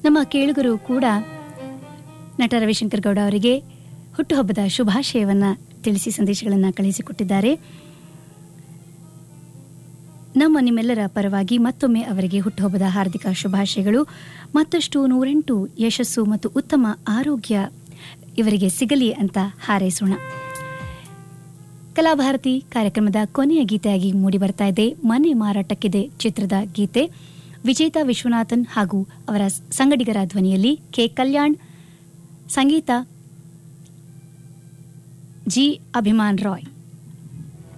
ನಮ್ಮ ಕೇಳುಗರು ಕೂಡ ನಟ ರವಿಶಂಕರ್ ಗೌಡ ಅವರಿಗೆ ಹುಟ್ಟುಹಬ್ಬದ ಶುಭಾಶಯವನ್ನ ತಿಳಿಸಿ ಸಂದೇಶಗಳನ್ನು ಕಳುಹಿಸಿಕೊಟ್ಟಿದ್ದಾರೆ ನಮ್ಮ ನಿಮ್ಮೆಲ್ಲರ ಪರವಾಗಿ ಮತ್ತೊಮ್ಮೆ ಅವರಿಗೆ ಹುಟ್ಟುಹಬ್ಬದ ಹಾರ್ದಿಕ ಶುಭಾಶಯಗಳು ಮತ್ತಷ್ಟು ನೂರೆಂಟು ಯಶಸ್ಸು ಮತ್ತು ಉತ್ತಮ ಆರೋಗ್ಯ ಇವರಿಗೆ ಸಿಗಲಿ ಅಂತ ಹಾರೈಸೋಣ ಕಲಾಭಾರತಿ ಕಾರ್ಯಕ್ರಮದ ಕೊನೆಯ ಗೀತೆಯಾಗಿ ಮೂಡಿ ಬರ್ತಾ ಇದೆ ಮನೆ ಮಾರಾಟಕ್ಕಿದೆ ಚಿತ್ರದ ಗೀತೆ ವಿಜೇತಾ ವಿಶ್ವನಾಥನ್ ಹಾಗೂ ಅವರ ಸಂಗಡಿಗರ ಧ್ವನಿಯಲ್ಲಿ ಕೆ ಕಲ್ಯಾಣ್ ಸಂಗೀತ ಜಿ ಅಭಿಮಾನ್ ರಾಯ್